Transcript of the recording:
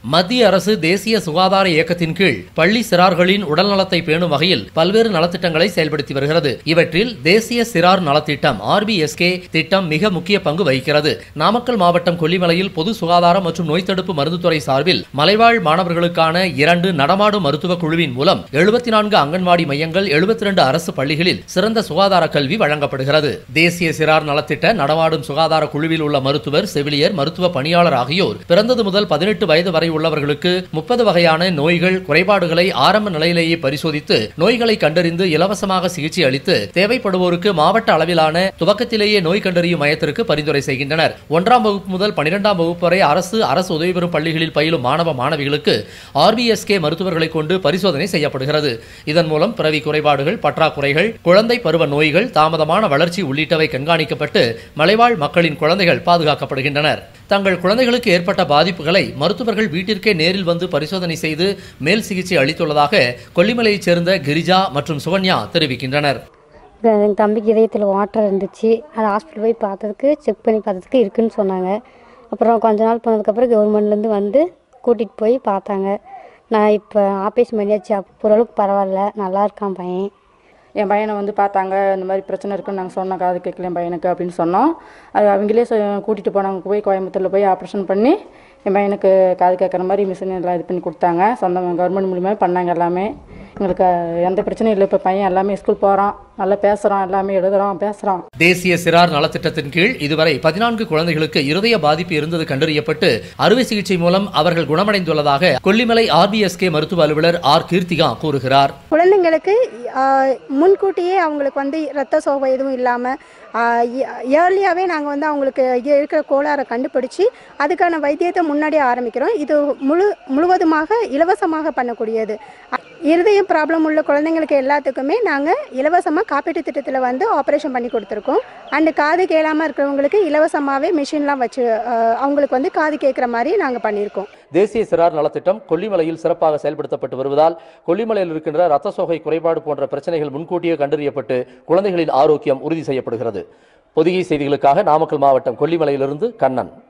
மத்திய அரசு தேசிய சுகாதார இயக்கத்தின் கீழ் பள்ளி சிறார்களின் உடல்நலத்தை பேணும் வகையில் பல்வேறு நலத்திட்டங்களை செயல்படுத்தி வருகிறது இவற்றில் தேசிய சிறார் நலத்திட்டம் ஆர்பிஎஸ்கே திட்டம் மிக முக்கிய பங்கு வகிக்கிறது நாமக்கல் மாவட்டம் கொல்லிமலையில் பொது சுகாதாரம் மற்றும் நோய் தடுப்பு மருந்துத்துறை சார்பில் மலைவாழ் மாணவர்களுக்கான இரண்டு நடமாடும் மருத்துவ குழுவின் மூலம் எழுபத்தி நான்கு அங்கன்வாடி மையங்கள் எழுபத்தி ரெண்டு அரசு பள்ளிகளில் சிறந்த சுகாதார கல்வி வழங்கப்படுகிறது தேசிய சிறார் நலத்திட்ட நடமாடும் சுகாதார குழுவில் உள்ள மருத்துவர் செவிலியர் மருத்துவ பணியாளர் ஆகியோர் பிறந்தது முதல் பதினெட்டு வயது வரை உள்ளவர்களுக்கு முப்பது வகையான நோய்கள் குறைபாடுகளை ஆரம்ப நிலையிலேயே பரிசோதித்து நோய்களை கண்டறிந்து இலவசமாக சிகிச்சை அளித்து தேவைப்படுவோருக்கு மாவட்ட அளவிலான துவக்கத்திலேயே நோய் கண்டறியும் மையத்திற்கு பரிந்துரை செய்கின்றனர் ஒன்றாம் வகுப்பு முதல் பனிரெண்டாம் வகுப்பு வரை அரசு அரசு உதவி பெறும் பள்ளிகளில் பயிலும் மாணவ மாணவிகளுக்கு ஆர்பிஎஸ்கே மருத்துவர்களை கொண்டு பரிசோதனை செய்யப்படுகிறது இதன் மூலம் பிறவி குறைபாடுகள் பற்றாக்குறைகள் குழந்தை பருவ நோய்கள் தாமதமான வளர்ச்சி உள்ளிட்டவை கண்காணிக்கப்பட்டு மலைவாழ் மக்களின் குழந்தைகள் பாதுகாக்கப்படுகின்றனர் தங்கள் குழந்தைகளுக்கு ஏற்பட்ட பாதிப்புகளை மருத்துவர்கள் வீட்டிற்கே நேரில் வந்து பரிசோதனை செய்து மேல் சிகிச்சை அளித்துள்ளதாக கொல்லிமலையைச் சேர்ந்த கிரிஜா மற்றும் சுகன்யா தெரிவிக்கின்றனர் எங்கள் தம்பிக்கு இதயத்தில் வாட்டர் இருந்துச்சு அதை ஹாஸ்பிட்டல் போய் பார்த்ததுக்கு செக் பண்ணி பார்த்ததுக்கு இருக்குன்னு சொன்னாங்க அப்புறம் கொஞ்ச நாள் போனதுக்கப்புறம் கவர்மெண்ட்லேருந்து வந்து கூட்டிகிட்டு போய் பார்த்தாங்க நான் இப்போ ஆப்ரேஷன் பண்ணியாச்சு அப்போ ஓரளவுக்கு பரவாயில்ல நல்லா இருக்கான் பையன் என் பையனை வந்து பார்த்தாங்க இந்த மாதிரி பிரச்சனை இருக்குன்னு நாங்கள் சொன்னோம் காது கேட்கல என் பையனுக்கு அப்படின்னு சொன்னோம் அது அவங்களே கூட்டிகிட்டு போனாங்க போய் கோயம்புத்தூரில் போய் ஆப்ரேஷன் பண்ணி என் பையனுக்கு காது கேட்குற மாதிரி மிஷின் எல்லாம் இது பண்ணி கொடுத்தாங்க சொந்தம் கவர்மெண்ட் மூலியமாக பண்ணாங்க எல்லாமே எங்களுக்கு எந்த பிரச்சனையும் இல்லை இப்போ பையன் எல்லாமே ஸ்கூல் போகிறான் நல்லா பேசுகிறான் எல்லாமே எழுதுகிறான் பேசுகிறான் தேசிய சிறார் நலத்திட்டத்தின் கீழ் இதுவரை பதினான்கு குழந்தைகளுக்கு இருதய பாதிப்பு இருந்தது கண்டறியப்பட்டு அறுவை சிகிச்சை மூலம் அவர்கள் குணமடைந்துள்ளதாக கொல்லிமலை ஆர்பிஎஸ்கே மருத்துவ அலுவலர் ஆர் கீர்த்திகா கூறுகிறார் குழந்தைங்களுக்கு ஆஹ், முன்கூட்டியே அவங்களுக்கு வந்து ரத்த சோகை எதுவும் இல்லாமல் ஏர்லியாகவே நாங்கள் வந்து அவங்களுக்கு இங்க இருக்கிற கோளாறை கண்டுபிடிச்சி அதுக்கான வைத்தியத்தை முன்னாடியே ஆரம்பிக்கிறோம் இது முழு முழுவதுமாக இலவசமாக பண்ணக்கூடியது அ- இருதய ப்ராப்ளம் உள்ள குழந்தைங்களுக்கு எல்லாத்துக்குமே நாங்கள் இலவசமாக காப்பீட்டு திட்டத்தில் வந்து ஆப்ரேஷன் பண்ணி கொடுத்துருக்கோம் அண்டு காது கேளாமல் இருக்கிறவங்களுக்கு இலவசமாகவே மிஷின்லாம் வச்சு ஆஹ், அவங்களுக்கு வந்து காது கேட்குற மாதிரி நாங்கள் பண்ணியிருக்கோம் தேசிய சிறார் நலத்திட்டம் கொல்லிமலையில் சிறப்பாக செயல்படுத்தப்பட்டு வருவதால் கொல்லிமலையில் இருக்கின்ற ரத்த சோகை குறைபாடு போன்ற பிரச்சனைகள் முன்கூட்டியே கண்டறியப்பட்டு குழந்தைகளின் ஆரோக்கியம் உறுதி செய்யப்படுகிறது பொதிகை செய்திகளுக்காக நாமக்கல் மாவட்டம் கொல்லிமலையிலிருந்து கண்ணன்